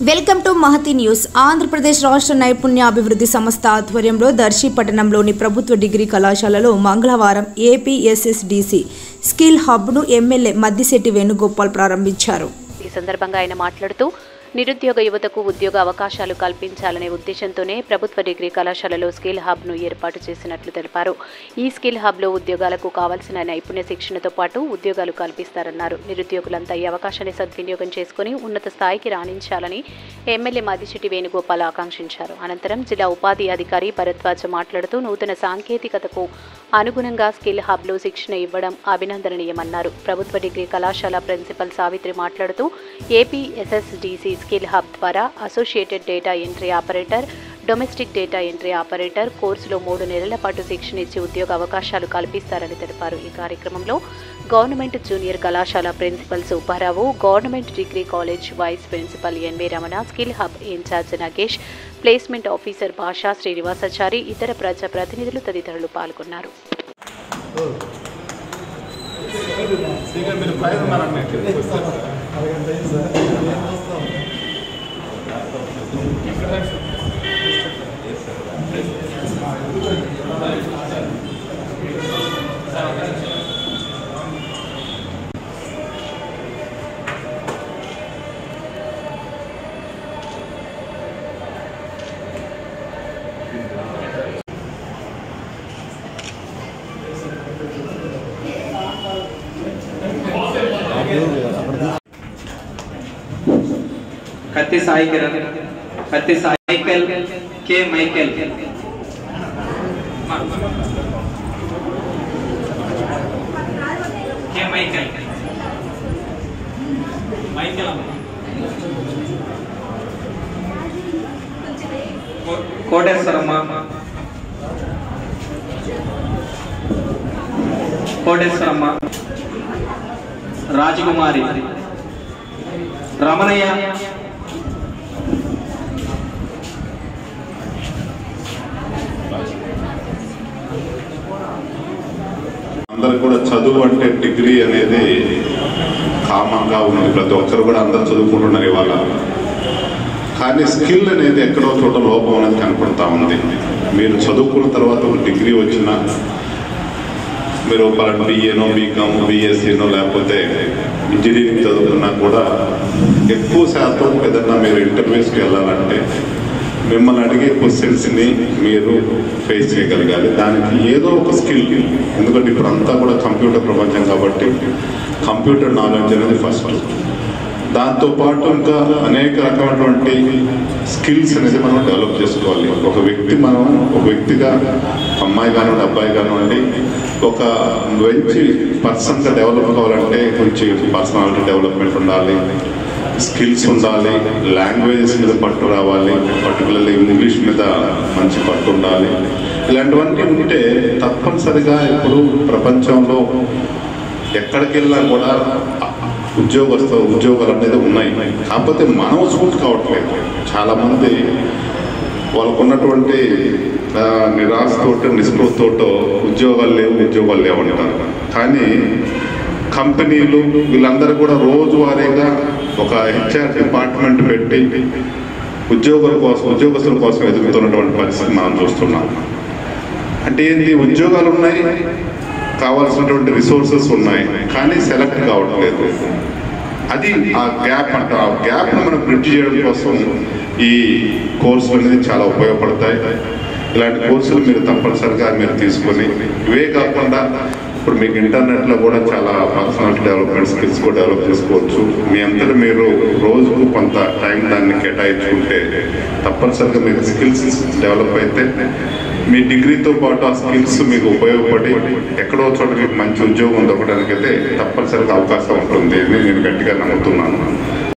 Welcome to Mahathi news Andhra Pradesh రాష్ట్ర నైపుణ్యాభివృద్ధి సంస్థ ఆధ్వర్యంలో దర్శి పట్టణంలోని ప్రభుత్వ డిగ్రీ కళాశాలలో మంగళవారం ఏపీఎస్ఎస్డిసి స్కిల్ హబ్ను ఎమ్మెల్యే మద్దిశెట్టి వేణుగోపాల్ ప్రారంభించారు ఈ సందర్భంగా ఆయన మాట్లాడుతూ నిరుద్యోగ యువతకు ఉద్యోగ అవకాశాలు కల్పించాలనే ఉద్దేశంతోనే ప్రభుత్వ డిగ్రీ కళాశాలలో స్కిల్ హబ్ను ఏర్పాటు చేసినట్లు తెలిపారు ఈ స్కిల్ హబ్లో ఉద్యోగాలకు కావాల్సిన నైపుణ్య శిక్షణతో పాటు ఉద్యోగాలు కల్పిస్తారన్నారు నిరుద్యోగులంతా ఈ అవకాశాన్ని సద్వినియోగం చేసుకుని ఉన్నత స్థాయికి రాణించాలని ఎమ్మెల్యే మదిశెట్టి వేణుగోపాల్ ఆకాంక్షించారు అనంతరం జిల్లా ఉపాధి అధికారి భరద్వాజ మాట్లాడుతూ నూతన సాంకేతికతకు అనుగుణంగా స్కిల్ హబ్లో శిక్షణ ఇవ్వడం అభినందనీయమన్నారు ప్రభుత్వ డిగ్రీ కళాశాల ప్రిన్సిపల్ సావిత్రి మాట్లాడుతూ ఏపీ ఎస్ఎస్డిసి స్కిల్ హబ్ ద్వారా associated data entry operator domestic data entry operator కోర్సులో మూడు నెలల పాటు శిక్షణ ఇచ్చి ఉద్యోగ అవకాశాలు కల్పిస్తారని తెలిపారు ఈ కార్యక్రమంలో గవర్నమెంట్ జూనియర్ కళాశాల principal Subbarao government degree college vice principal NV Ramana skill hub incharge Nagesh placement officer Basha Srinivasachari ఇతర ప్రజా ప్రతినిధులు తదితరులు పాల్గొన్నారు కత్తి సాయి కిరణ్ కత్తి సాయికల్ K Michael K Michael Michael అమ్మ. కో- కోటేశ్వరమ్మ కోటేశ్వరమ్మ రాజకుమారి రమణయ్య అందరికి కూడా చదువు అంటే డిగ్రీ అనేది కామన్గా ఉంది ప్రతి ఒక్కరు కూడా అందరు చదువుకుంటున్నారు ఇవాళ కానీ స్కిల్ అనేది ఎక్కడో చోట లోపం అనేది కనపడతా ఉంది మీరు చదువుకున్న తర్వాత ఒక డిగ్రీ వచ్చినా మీరు పలానా బిఏనో బీకామ్ బీఎస్సీనో లేకపోతే ఇంజనీరింగ్ చదువుకున్నా కూడా ఎక్కువ శాతం ఏదన్నా మీరు ఇంటర్వ్యూస్కి వెళ్ళాలంటే మిమ్మల్ని అడిగే క్వశ్చన్స్ని మీరు ఫేస్ చేయగలగాలి దానికి ఏదో ఒక స్కిల్ ఎందుకంటే ఇప్పుడు అంతా కూడా కంప్యూటర్ ప్రపంచం కాబట్టి కంప్యూటర్ నాలెడ్జ్ అనేది ఫస్ట్ దాంతోపాటు ఇంకా అనేక రకమైనటువంటి స్కిల్స్ అనేది మనం డెవలప్ చేసుకోవాలి ఒక వ్యక్తి మనం ఒక వ్యక్తిగా అమ్మాయి కానివ్వండి అబ్బాయి కానివ్వండి ఒక మంచి పర్సన్గా డెవలప్ కావాలంటే కొంచెం పర్సనాలిటీ డెవలప్మెంట్ ఉండాలి స్కిల్స్ ఉండాలి లాంగ్వేజెస్ మీద పట్టు రావాలి పర్టికులర్లీ ఇంగ్లీష్ మీద మంచి పట్టు ఉండాలి ఇలాంటివన్నీ ఉంటే తప్పనిసరిగా ఇప్పుడు ప్రపంచంలో ఎక్కడికి వెళ్ళినా కూడా ఉద్యోగస్తు ఉద్యోగాలు అనేది ఉన్నాయి కాకపోతే మనం సూట్ కావట్లేదు చాలామంది వాళ్ళకు ఉన్నటువంటి ఆ, నిరాశతోటో నిస్పృహతోటో ఉద్యోగాలు లేవు ఉద్యోగాలు లేవు అంటారు కానీ కంపెనీలు వీళ్ళందరూ కూడా రోజువారీగా ఒక హెచ్ఆర్ డిపార్ట్మెంట్ పెట్టి ఉద్యోగుల కోసం ఉద్యోగస్తుల కోసం ఎదుగుతున్నటువంటి పరిస్థితి మనం చూస్తున్నాం అంటే ఏంటి ఉద్యోగాలు ఉన్నాయి కావాల్సినటువంటి రిసోర్సెస్ ఉన్నాయి కానీ సెలెక్ట్ కావట్లేదు అది ఆ గ్యాప్ అంట ఆ గ్యాప్ మనం బ్రిడ్జ్ చేయడం కోసం ఈ కోర్సులు అనేది చాలా ఉపయోగపడతాయి ఇలాంటి కోర్సులు మీరు తప్పనిసరిగా మీరు తీసుకొని ఇవే కాకుండా ఇప్పుడు మీకు ఇంటర్నెట్లో కూడా చాలా పర్సనాలిటీ డెవలప్మెంట్ స్కిల్స్ కూడా డెవలప్ చేసుకోవచ్చు మీ అందరూ మీరు రోజుకు కొంత టైం దాన్ని కేటాయించుకుంటే తప్పనిసరిగా మీకు స్కిల్స్ డెవలప్ అయితే మీ డిగ్రీతో పాటు ఆ స్కిల్స్ మీకు ఉపయోగపడి ఎక్కడో చోట మీకు మంచి ఉద్యోగం దొరకడానికైతే తప్పనిసరిగా అవకాశం ఉంటుంది అని నేను గట్టిగా నమ్ముతున్నాను